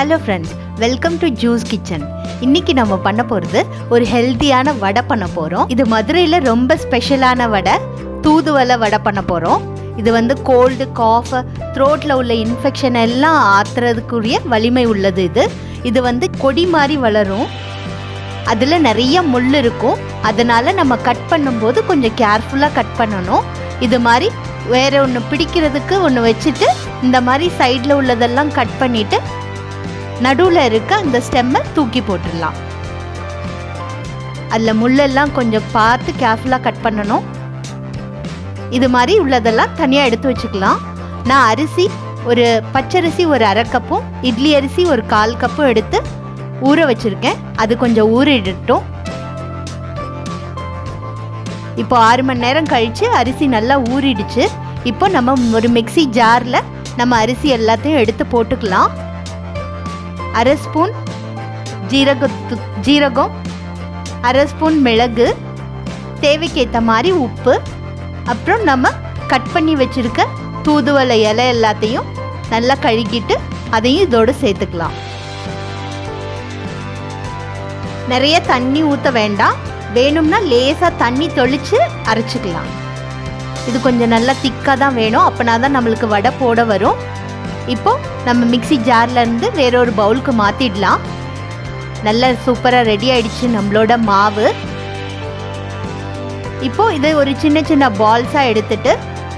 hello friends welcome to juice kitchen இன்னைக்கு நம்ம பண்ண போகிறது ஒரு ஹெல்த்தியான வடை பண்ண போகிறோம் இது மதுரையில் ரொம்ப ஸ்பெஷலான வடை தூதுவளை வடை பண்ண போகிறோம் இது வந்து கோல்டு காஃப் த்ரோட்டில் உள்ள இன்ஃபெக்ஷன் எல்லாம் ஆத்துறதுக்குரிய வலிமை உள்ளது இது இது வந்து கொடி மாதிரி வளரும் அதில் நிறைய முள் இருக்கும் அதனால நம்ம கட் பண்ணும்போது கொஞ்சம் கேர்ஃபுல்லாக கட் பண்ணணும் இது மாதிரி வேற ஒன்று பிடிக்கிறதுக்கு ஒன்று வச்சுட்டு இந்த மாதிரி சைடில் உள்ளதெல்லாம் கட் பண்ணிட்டு நடுவில் இருக்க அந்த ஸ்டெம்மை தூக்கி போட்டுடலாம் அதில் முள்ளெல்லாம் கொஞ்சம் பார்த்து கேர்ஃபுல்லாக கட் பண்ணணும் இது மாதிரி உள்ளதெல்லாம் தனியாக எடுத்து வச்சுக்கலாம் நான் அரிசி ஒரு பச்சரிசி ஒரு அரை கப்பும் இட்லி அரிசி ஒரு கால் கப்பும் எடுத்து ஊற வச்சுருக்கேன் அது கொஞ்சம் ஊறிடட்டும் இப்போ ஆறு மணி நேரம் கழித்து அரிசி நல்லா ஊறிடுச்சு இப்போ நம்ம ஒரு மிக்சி ஜாரில் நம்ம அரிசி எல்லாத்தையும் எடுத்து போட்டுக்கலாம் அரை ஸ்பூன் ஜீரகத்து ஜீரகம் அரை ஸ்பூன் மிளகு தேவைக்கேற்ற மாதிரி உப்பு அப்புறம் நம்ம கட் பண்ணி வச்சுருக்க தூதுவளை இலை எல்லாத்தையும் நல்லா கழுகிட்டு அதையும் இதோடு சேர்த்துக்கலாம் நிறைய தண்ணி ஊற்ற வேண்டாம் வேணும்னா லேசாக தண்ணி தொளிச்சு அரைச்சிக்கலாம் இது கொஞ்சம் நல்லா திக்காக தான் வேணும் அப்போனா தான் நம்மளுக்கு வடை போட வரும் இப்போ நம்ம மிக்சி ஜார்லேருந்து வேறொரு பவுலுக்கு மாற்றிடலாம் நல்லா சூப்பராக ரெடி ஆயிடுச்சு நம்மளோட மாவு இப்போ இதை ஒரு சின்ன சின்ன பால்ஸாக எடுத்துட்டு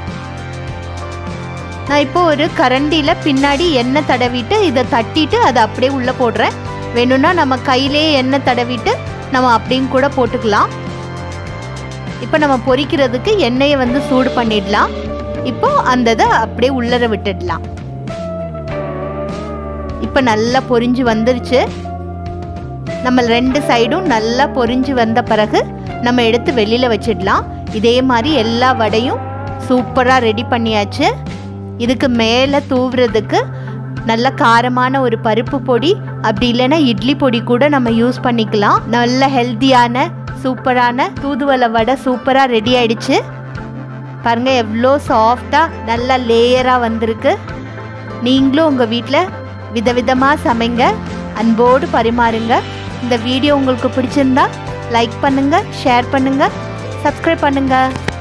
நான் இப்போ ஒரு கரண்டியில் பின்னாடி எண்ணெய் தடவிட்டு இதை தட்டிட்டு அதை அப்படியே உள்ளே போடுறேன் வேணும்னா நம்ம கையிலே எண்ணெய் தடவிட்டு நம்ம அப்படியும் கூட போட்டுக்கலாம் இப்போ நம்ம பொரிக்கிறதுக்கு எண்ணெயை வந்து சூடு பண்ணிடலாம் இப்போ அந்த இதை அப்படியே உள்ளர விட்டுடலாம் இப்போ நல்லா பொரிஞ்சு வந்துருச்சு நம்ம ரெண்டு சைடும் நல்லா பொரிஞ்சு வந்த பிறகு நம்ம எடுத்து வெளியில் வச்சிடலாம் இதே மாதிரி எல்லா வடையும் சூப்பராக ரெடி பண்ணியாச்சு இதுக்கு மேலே தூவுறதுக்கு நல்ல காரமான ஒரு பருப்பு பொடி அப்படி இல்லைன்னா இட்லி பொடி கூட நம்ம யூஸ் பண்ணிக்கலாம் நல்ல ஹெல்த்தியான சூப்பரான தூதுவளை வடை சூப்பராக ரெடி ஆயிடுச்சு பாருங்க எவ்வளோ சாஃப்டாக நல்லா லேயராக வந்திருக்கு நீங்களும் உங்கள் வீட்டில் விதவிதமாக சமைங்க அன்போடு பரிமாறுங்க இந்த வீடியோ உங்களுக்கு பிடிச்சிருந்தா லைக் பண்ணுங்கள் ஷேர் பண்ணுங்கள் சப்ஸ்கிரைப் பண்ணுங்கள்